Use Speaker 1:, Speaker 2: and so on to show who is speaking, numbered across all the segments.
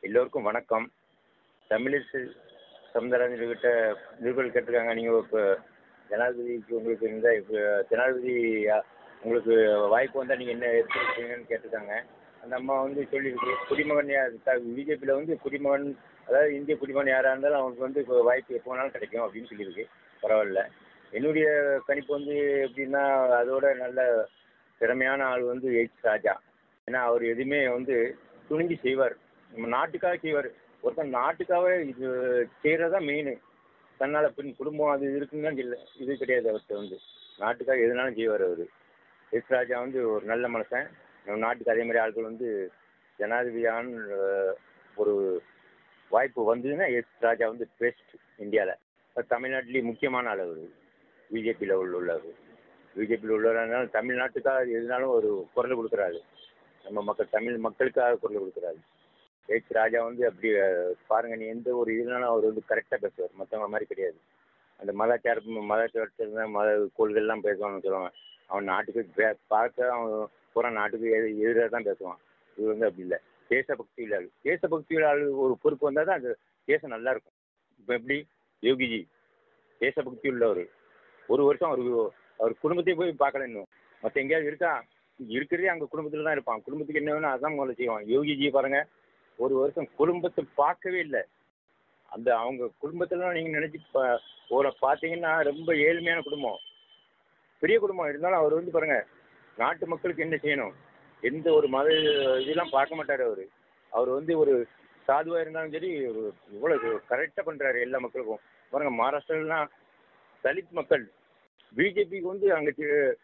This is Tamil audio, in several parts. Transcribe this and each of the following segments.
Speaker 1: எல்லோருக்கும் வணக்கம் தமிழிசை சவுந்தரராஜன்கிட்ட நிருபர்கள் கேட்டிருக்காங்க நீங்கள் இப்போ ஜனாதிபதிக்கு உங்களுக்கு இந்த இப்போ ஜனாதிபதி அஹ், உங்களுக்கு வாய்ப்பு வந்தால் நீங்கள் என்ன எடுத்துருக்கீங்கன்னு கேட்டிருக்காங்க அந்த அம்மா வந்து சொல்லியிருக்கு குடிமகன் பிஜேபியில் வந்து குடிமகன் அதாவது இந்திய குடிமகன் யாராக இருந்தாலும் அவங்களுக்கு வந்து இப்போ வாய்ப்பு எப்போ வேணாலும் கிடைக்கும் அப்படின்னு சொல்லியிருக்கு பரவாயில்ல என்னுடைய கணிப்பு வந்து எப்படின்னா அதோட நல்ல திறமையான ஆள் வந்து எச் ராஜா ஏன்னா அவர் எதுவுமே வந்து துணிஞ்சு செய்வார் நம்ம நாட்டுக்காக செய்வார் ஒருத்தன் நாட்டுக்காக இது செய்கிறது தான் மெயின் தன்னால் பின் குடும்பம் அது இருக்குன்னு தான் இல்லை இது கிடையாது அவர்கிட்ட வந்து நாட்டுக்காக எதுனாலும் செய்வார் அவர் எஸ் ராஜா வந்து ஒரு நல்ல மனுஷன் நம்ம நாட்டுக்கு அதே மாதிரி ஆட்கள் வந்து ஜனாதிபதியான அஹ், ஒரு வாய்ப்பு வந்ததுன்னா எஸ் ராஜா வந்து பெஸ்ட் இந்தியாவில் தமிழ்நாட்டிலேயே முக்கியமான ஆள் அவர் பிஜேபியில் உள்ள உள்ளவர் பிஜேபியில் உள்ளவரானால தமிழ்நாட்டுக்காக எதுனாலும் ஒரு குரல் கொடுக்குறாரு நம்ம மக்கள் தமிழ் மக்களுக்காக குரல் கொடுக்குறாரு எச் ராஜா வந்து அப்படி அஹ், பாருங்க நீ எந்த ஒரு இதுனாலும் அவர் வந்து கரெக்டாக பேசுவார் மற்றவங்க மாதிரி கிடையாது அந்த மதாச்சார மதாச்சாரத்தில் மத கொள்கைலாம் பேசுவான்னு சொல்லுவாங்க அவன் நாட்டுக்கு பே- பார்க்க அவன் பூரா நாட்டுக்கு எது எதிராக தான் பேசுவான் இது வந்து அப்படி இல்லை தேசபக்தி உள்ள ஆள் தேசபக்தி உள்ள ஆள் ஒரு பொறுப்பு வந்தால் தான் அந்த தேசம் நல்லா இருக்கும் இப்போ எப்படி யோகிஜி தேசபக்தி உள்ளவர் ஒரு வருஷம் அவர் அவர் குடும்பத்தையும் போய் பார்க்கல இன்னும் மற்ற எங்கேயாவது இருக்கா இருக்கிறதே அங்கே குடும்பத்தில் தான் இருப்பான் குடும்பத்துக்கு என்ன வேணும் அதான் முதல்ல செய்வான் யோகிஜி பாருங்க ஒரு வருஷம் குடும்பத்தை பார்க்கவே இல்லை அந்த அவங்க குடும்பத்தில் நீங்கள் நினச்சி ஒரு பார்த்தீங்கன்னா ரொம்ப ஏழ்மையான குடும்பம் பெரிய குடும்பம் இருந்தாலும் அவர் வந்து பாருங்க நாட்டு மக்களுக்கு என்ன செய்யணும் எந்த ஒரு மத இதெல்லாம் பார்க்க மாட்டார் அவர் அவர் வந்து ஒரு சாதுவாக இருந்தாலும் சரி இவ்வளோ கரெக்டாக பண்ணுறாரு எல்லா மக்களுக்கும் பாருங்க மகாராஷ்டிராலாம் தலித் மக்கள் பிஜேபிக்கு வந்து அங்கே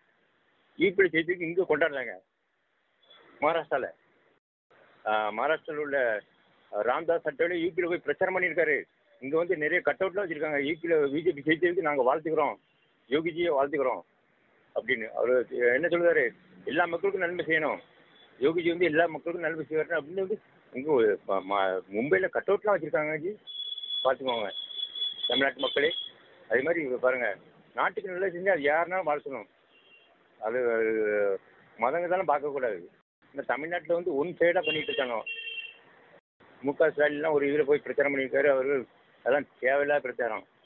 Speaker 1: ஈப்பிள் செய்திக்கு இங்கே கொண்டாடுறாங்க மகாராஷ்டிராவில் மகாராஷ்டிராவில் உள்ள அஹ், ராம்தாஸ் அட்டோலே யூபியில் போய் பிரச்சாரம் பண்ணியிருக்காரு இங்கே வந்து நிறைய கட் அவுட்லாம் வச்சுருக்காங்க யூபியில் பிஜேபி ஜெயிச்சதுக்கு நாங்கள் வாழ்த்துக்கிறோம் யோகிஜியை வாழ்த்துக்கிறோம் அப்படின்னு அவர் என்ன சொல்லுவாரு எல்லா மக்களுக்கும் நன்மை செய்யணும் யோகிஜி வந்து எல்லா மக்களுக்கும் நன்மை செய்வார் அப்படின்னு வந்து இங்கே மும்பையில் கட் அவுட்லாம் வச்சுருக்காங்க ஜி பார்த்துக்கோங்க தமிழ்நாட்டு மக்களே அதே மாதிரி இங்க பாருங்க நாட்டுக்கு நல்லா செஞ்சு அது யாருனாலும் வாழ்த்தணும் அது மதங்க தானே பார்க்கக்கூடாது இந்த தமிழ்நாட்டில் வந்து ஒன் சைடாக பண்ணிட்டு இருக்காங்க மு க ஸ்டாலின்லாம் ஒரு இதில் போய் பிரச்சாரம் பண்ணியிருக்காரு அவர் அதெல்லாம் தேவையில்லாத பிரச்சாரம்